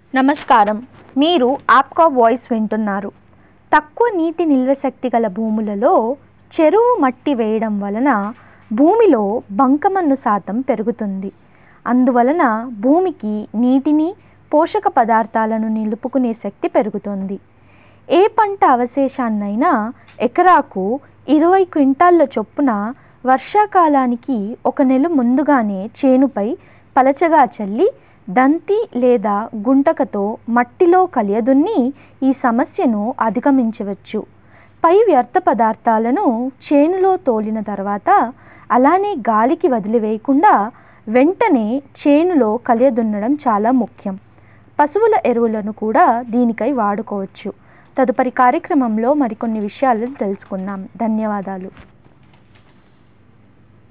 నమస్కారం మీరు ఆప్కా వాయిస్ వింటున్నారు తక్కువ నీటి నిల్వ శక్తి గల భూములలో చెరువు మట్టి వేయడం వలన భూమిలో బంకమన్ను శాతం పెరుగుతుంది అందువలన భూమికి నీటిని పోషక పదార్థాలను నిలుపుకునే శక్తి పెరుగుతుంది ఏ పంట అవశేషాన్నైనా ఎకరాకు ఇరవై క్వింటాళ్ళ చొప్పున వర్షాకాలానికి ఒక నెల ముందుగానే చేనుపై పలచగా చల్లి దంతి లేదా గుంటకతో మట్టిలో కలియదున్ని ఈ సమస్యను అధిగమించవచ్చు పై వ్యర్థ పదార్థాలను చేనులో తోలిన తర్వాత అలానే గాలికి వదిలివేయకుండా వెంటనే చేనులో కలియదున్నడం చాలా ముఖ్యం పశువుల ఎరువులను కూడా దీనికై వాడుకోవచ్చు తదుపరి కార్యక్రమంలో మరికొన్ని విషయాలను తెలుసుకుందాం ధన్యవాదాలు